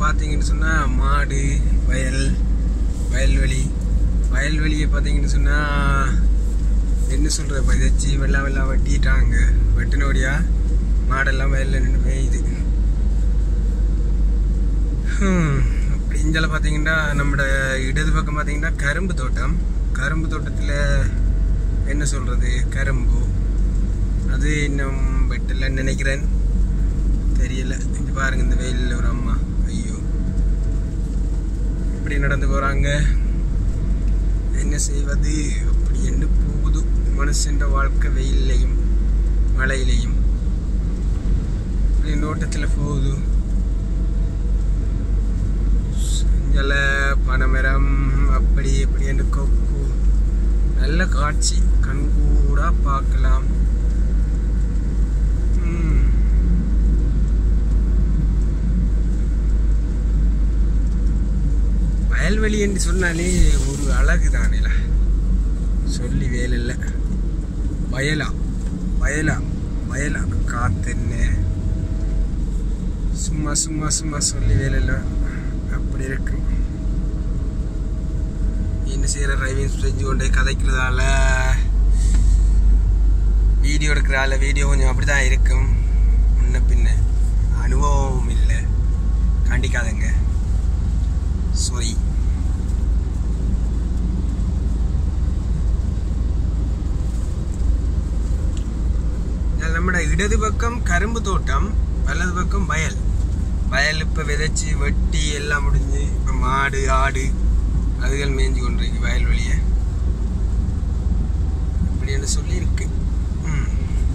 பார்த்தீங்கன்னு சொன்னால் மாடு வயல் வயல்வெளி வயல்வெளியை பார்த்தீங்கன்னு சொன்னால் என்ன சொல்கிற விதைச்சி வெள்ளம் வெள்ளம் வெட்டிட்டாங்க வெட்டினோடியா மாடெல்லாம் வயலில் நின்று மேயுது ஹம், அப்படி இஞ்சால பார்த்தீங்கன்னா நம்மளோட இடது பக்கம் பார்த்தீங்கன்னா கரும்பு தோட்டம் கரும்பு தோட்டத்தில் என்ன சொல்கிறது கரும்பு அது இன்னும் வெட்டலன்னு நினைக்கிறேன் தெரியல இங்க பாருங்க இந்த வெயிலில் ஒரு அம்மா ஐயோ இப்படி நடந்து போகிறாங்க என்ன செய்வது அப்படி என்று போகுது மனுஷன்ற வாழ்க்கை வெயிலையும் மழையிலையும் இப்படி நோட்டத்தில் போகுது செஞ்சல பனைமரம் அப்படி இப்படி என்று கொக்கு நல்ல காட்சி கண்கூடா பார்க்கலாம் ம். வயல்வெளி என்று சொன்னாலே ஒரு அழகு தானேல சொல்லி வேலையில்ல வயலா வயலா வயலா காத்தென்ன சும்மா சும்மா சும்மா சொல்லி வேலையில்ல அப்படி இருக்கும் என்ன செய்யற டிரைவிங் செஞ்சு கொண்டே கதைக்கிறதால வீடியோ எடுக்கிறதால வீடியோ கொஞ்சம் அப்படி தான் இருக்கும் முன்ன பின்ன அனுபவம் இல்லை கண்டிக்காதங்க சாரி நம்மட இடது பக்கம் கரும்பு தோட்டம் வலது பக்கம் வயல் வயல் இப்போ விதைச்சி வெட்டி எல்லாம் முடிஞ்சு இப்போ மாடு ஆடு அதுகள் மேய்ஞ்சு கொண்டிருக்கு வயல் வெளியே அப்படின்னு சொல்லியிருக்கு ம்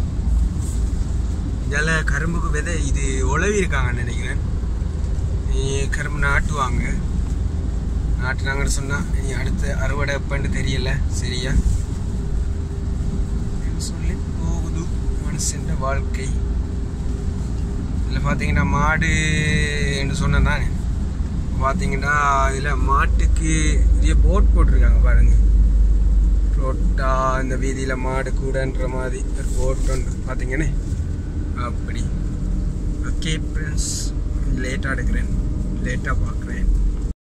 இதில் கரும்புக்கு விதை இது உழவி இருக்காங்கன்னு நினைக்கிறேன் நீ கரும்பு நாட்டுவாங்க நாட்டுனாங்கன்னு சொன்னால் நீ அடுத்த அறுவடை எப்பன்னு தெரியல சரியா சொல்லி போகுது மனுஷன் வாழ்க்கை இதில் பார்த்தீங்கன்னா மாடு என்று சொன்னேன் தானே பார்த்தீங்கன்னா இதில் மாட்டுக்கு நிறைய போட் போட்டிருக்காங்க பாருங்க ரோட்டா இந்த வீதியில் மாடு கூடன்ற மாதிரி ஒரு போட் உண்டு பார்த்தீங்கன்னே அப்படி ஓகே ஃப்ரெண்ட்ஸ் லேட்டாக எடுக்கிறேன் லேட்டாக பார்க்குறேன்